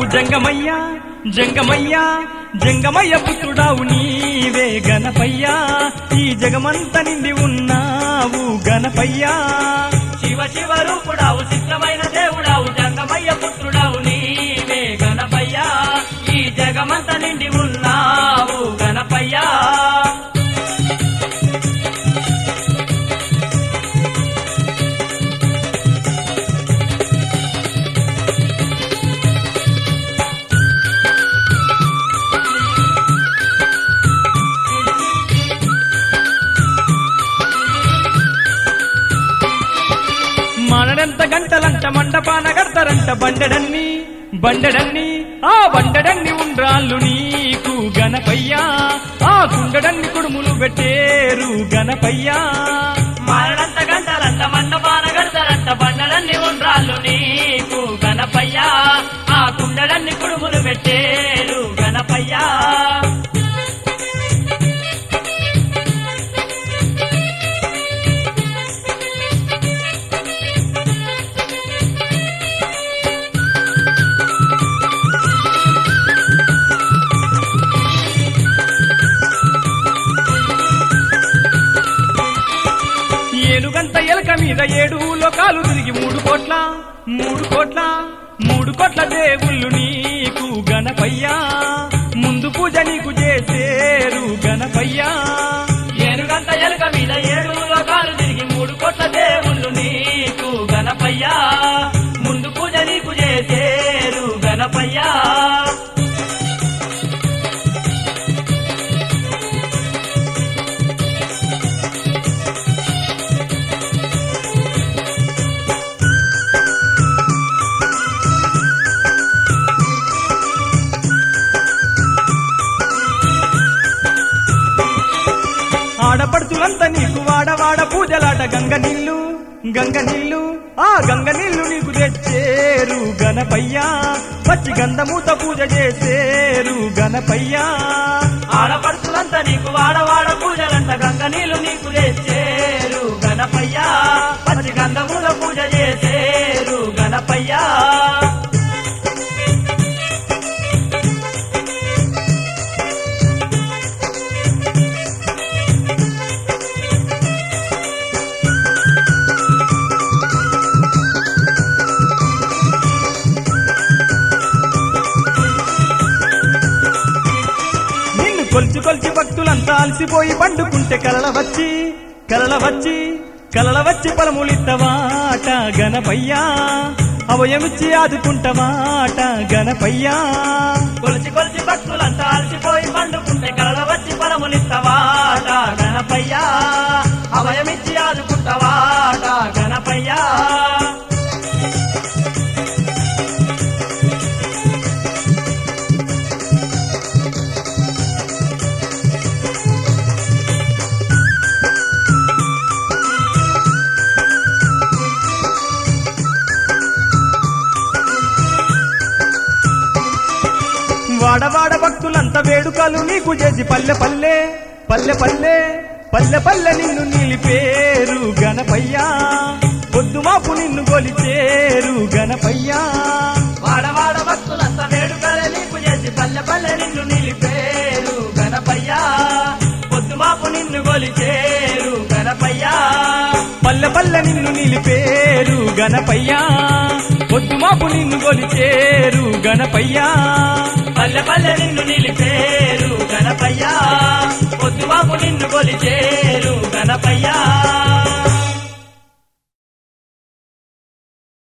పుత్రుడావు జంగమయ్య జంగమయ్య జంగమయ్య పుత్రుడావు నీవే గణపయ్య ఈ జగమంత నిండి ఉన్నావు గణపయ్య శివ శివ రూపుడావు చిత్రమైన దేవుడావు జంగమయ్య పుత్రుడావు నీవే గణపయ్య ఈ జగమంత నిండి ఉన్నావు గణపయ్య మనడెంత గంటలంట మండపాన గడతారంట బండెడన్ని బండెడన్ని ఆ బండెడన్ని ఉండ్రాళ్ళు నీకు గణపయ్యా ఆ కుండడన్ని కుడుములు పెట్టేరు గణపయ్యా మారడంత గంటలంత మండపాన గడతారంట బండలన్నీ ఉండ్రాళ్ళు నీకు గణపయ్య ఆ కుండలన్నీ కుడుములు పెట్టేరు గణపయ్య ఏనుగంత ఎలక మీద ఏడు లోకాలు తిరిగి మూడు కోట్ల మూడు కోట్ల మూడు కోట్ల దేవుళ్ళు నీకు గణపయ్యా ముందు పూజ నీకు చేసేరు గణపయ్యా ఏనుగంత ఎలుక మీద ఏడు లోకాలు తిరిగి మూడు కోట్ల దేవుళ్ళు నీకు గణపయ్య ముందు పూజ నీకు చేసేరు గణపయ్య ఆడపడుతులంతా నీకు వాడవాడ పూజలాట గంగ నీళ్ళు గంగ నీళ్ళు ఆ గంగ నీళ్ళు నీకు తెచ్చేరు గణపయ్యా పచ్చి గంధమూత పూజ చేసేరు గణపయ్యా ఆడపడుతులంతా నీకు వాడవాడ పూజలంట గంగ నీళ్ళు నీకు చేసేరు గణపయ్య పచ్చి గంధముల పూజ చేసేరు గణపయ్య నిన్ను కొలిచి కొలిచి భక్తులంతా అలసిపోయి పండుకుంటే కలల వచ్చి కలల వచ్చి కలల వచ్చి పలములిత్తవాట గణపయ్యా అవయమిచ్చి ఆదుకుంటవాట గణపయ్యా కొలిచి కొలిచి భక్తులంతా అలసిపోయి పండుకుంటే కలల వచ్చి పరములిస్తవాట గణపయ్య అభయమిచ్చి ఆదుకుంటవాట గణపయ్య వాడవాడ భక్తులంతా వేడుకలు నీకు చేసి పల్లె పల్లె పల్లె పల్లె పల్లె పల్లె నిన్ను నిలిపేరు గణపయ్యా పొద్దుమాపు నిన్ను గొలిచేరు గణపయ్యా వాడవాడ భక్తులంతా వేడుకలే నీకు చేసి పల్లె పల్లె నిన్ను నిలిపేరు గణపయ్య పొద్దుమాపు నిన్ను గొలిచేరు గణపయ్య పల్లె పల్లె నిన్ను నిలిపేరు గణపయ్యా పొద్దుమాపు నిన్ను గొలిచేరు గణపయ్యా పల్లె పల్లె నిన్ను నిలిపేరు